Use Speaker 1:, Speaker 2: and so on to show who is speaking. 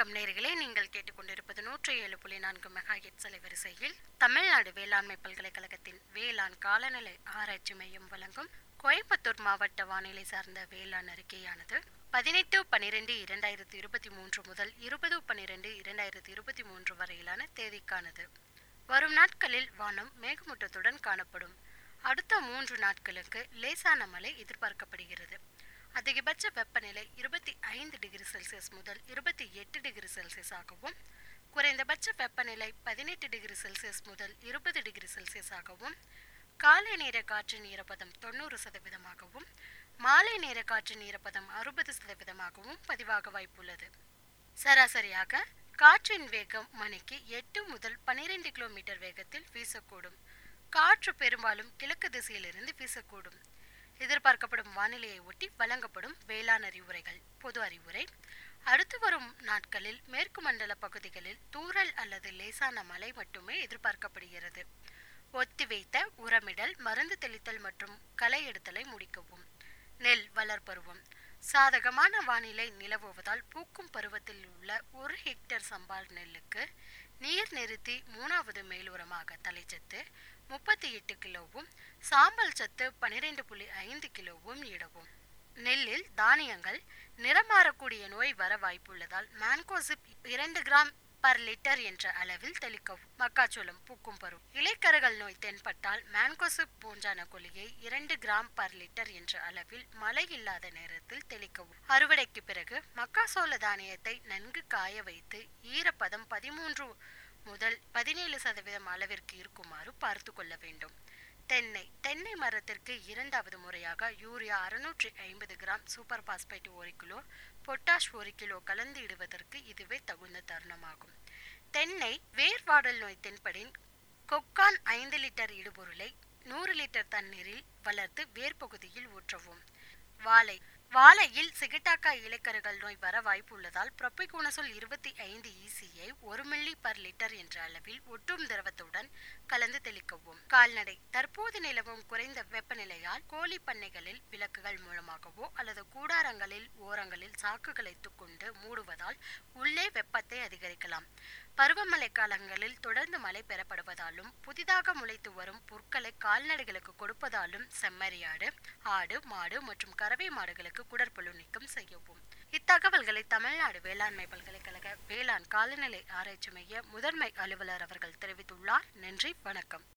Speaker 1: வணக்கம் நேர்களே நீங்கள் கேட்டுக்கொண்டிருப்பது நூற்றி ஏழு புள்ளி நான்கு மெகா ஹெட் அலைவரிசையில் தமிழ்நாடு வேளாண்மை பல்கலைக்கழகத்தின் வேளாண் காலநிலை ஆராய்ச்சி மையம் வழங்கும் கோயம்புத்தூர் மாவட்ட வானிலை சார்ந்த வேளாண் அறிக்கையானது பதினெட்டு பனிரெண்டு இரண்டாயிரத்தி இருபத்தி மூன்று முதல் இருபது பனிரெண்டு இரண்டாயிரத்தி இருபத்தி மூன்று வரையிலான தேதிக்கானது வரும் நாட்களில் வானம் மேகமூட்டத்துடன் காணப்படும் அடுத்த மூன்று நாட்களுக்கு லேசான மழை எதிர்பார்க்கப்படுகிறது அதிகபட்ச வெப்பநிலை இருபத்தி ஐந்து டிகிரி செல்சியஸ் முதல் இருபத்தி எட்டு டிகிரி செல்சியஸ் ஆகவும் குறைந்தபட்ச வெப்பநிலை பதினெட்டு டிகிரி செல்சியஸ் முதல் இருபது டிகிரி செல்சியஸ் ஆகவும் காலை நேர காற்றின் ஈரப்பதம் தொண்ணூறு சதவீதமாகவும் மாலை நேர காற்றின் ஈரப்பதம் அறுபது சதவீதமாகவும் பதிவாக வாய்ப்புள்ளது சராசரியாக காற்றின் வேகம் மணிக்கு எட்டு முதல் பனிரெண்டு கிலோமீட்டர் வேகத்தில் வீசக்கூடும் காற்று பெரும்பாலும் கிழக்கு திசையிலிருந்து வீசக்கூடும் எதிர்பார்க்கப்படும் வானிலையை ஒட்டி வழங்கப்படும் வேளாண் அறிவுரைகள் பொது அறிவுரை அடுத்து வரும் நாட்களில் மேற்கு மண்டல பகுதிகளில் தூறல் அல்லது லேசான மழை மட்டுமே எதிர்பார்க்கப்படுகிறது ஒத்திவைத்த உரமிடல் மருந்து தெளித்தல் மற்றும் களை எடுத்தலை முடிக்கவும் நெல் வளர்ப்பருவம் சாதகமான வானிலை நிலவுவதால் பூக்கும் பருவத்தில் உள்ள ஒரு ஹெக்டேர் சம்பால் நெல்லுக்கு நீர் நிறுத்தி மூணாவது மேலுரமாக தலைச்சத்து முப்பத்தி எட்டு கிலோவும் சாம்பல் சத்து பனிரெண்டு புள்ளி ஐந்து கிலோவும் இடவும் நெல்லில் தானியங்கள் நிறமாறக்கூடிய நோய் வர வாய்ப்புள்ளதால் மேன்கோசிப் இரண்டு கிராம் பர் லிட்டர் என்ற அளவில் தெளிக்கவும் மக்காச்சோளம் பூக்கும் பருவம் இலைக்கருகள் நோய் தென்பட்டால் மேன்கோசிப் பூஞ்சான கொலியை இரண்டு கிராம் பர் லிட்டர் என்ற அளவில் மழை இல்லாத நேரத்தில் தெளிக்கவும் அறுவடைக்கு பிறகு மக்காசோள தானியத்தை நன்கு காய வைத்து ஈரப்பதம் பதிமூன்று முதல் பதினேழு சதவீதம் அளவிற்கு இருக்குமாறு பார்த்து கொள்ள வேண்டும் தென்னை தென்னை மரத்திற்கு இரண்டாவது முறையாக யூரியா அறுநூற்றி ஐம்பது கிராம் சூப்பர் பாஸ்பேட் ஒரு கிலோ பொட்டாஷ் ஒரு கிலோ கலந்து இடுவதற்கு இதுவே தகுந்த தருணமாகும் தென்னை வேர்வாடல் நோய் தென்படின் கொக்கான் ஐந்து லிட்டர் இடுபொருளை நூறு லிட்டர் தண்ணீரில் வளர்த்து வேர்பகுதியில் ஊற்றவும் வாழை வாழையில் சிகிட்டாக்கா இலைக்கருகள் நோய் வர வாய்ப்பு உள்ளதால் ப்ரொபிகோனசோல் இருபத்தி ஐந்து ஈசியை ஒரு மில்லி பர் லிட்டர் என்ற அளவில் ஒட்டும் திரவத்துடன் கலந்து தெளிக்கவும் கால்நடை தற்போது நிலவும் குறைந்த வெப்பநிலையால் கோழி பண்ணைகளில் விளக்குகள் மூலமாகவோ அல்லது கூடாரங்களில் ஓரங்களில் சாக்குகளை கொண்டு மூடுவதால் உள்ளே வெப்பத்தை அதிகரிக்கலாம் பருவமழை காலங்களில் தொடர்ந்து மழை பெறப்படுவதாலும் புதிதாக முளைத்து வரும் புற்களை கால்நடைகளுக்கு கொடுப்பதாலும் செம்மறியாடு ஆடு மாடு மற்றும் கறவை மாடுகளுக்கு குடற்புழு நீக்கம் செய்யவும் இத்தகவல்களை தமிழ்நாடு வேளாண்மை பல்கலைக்கழக வேளாண் காலநிலை ஆராய்ச்சி மைய முதன்மை அலுவலர் அவர்கள் தெரிவித்துள்ளார் நன்றி வணக்கம்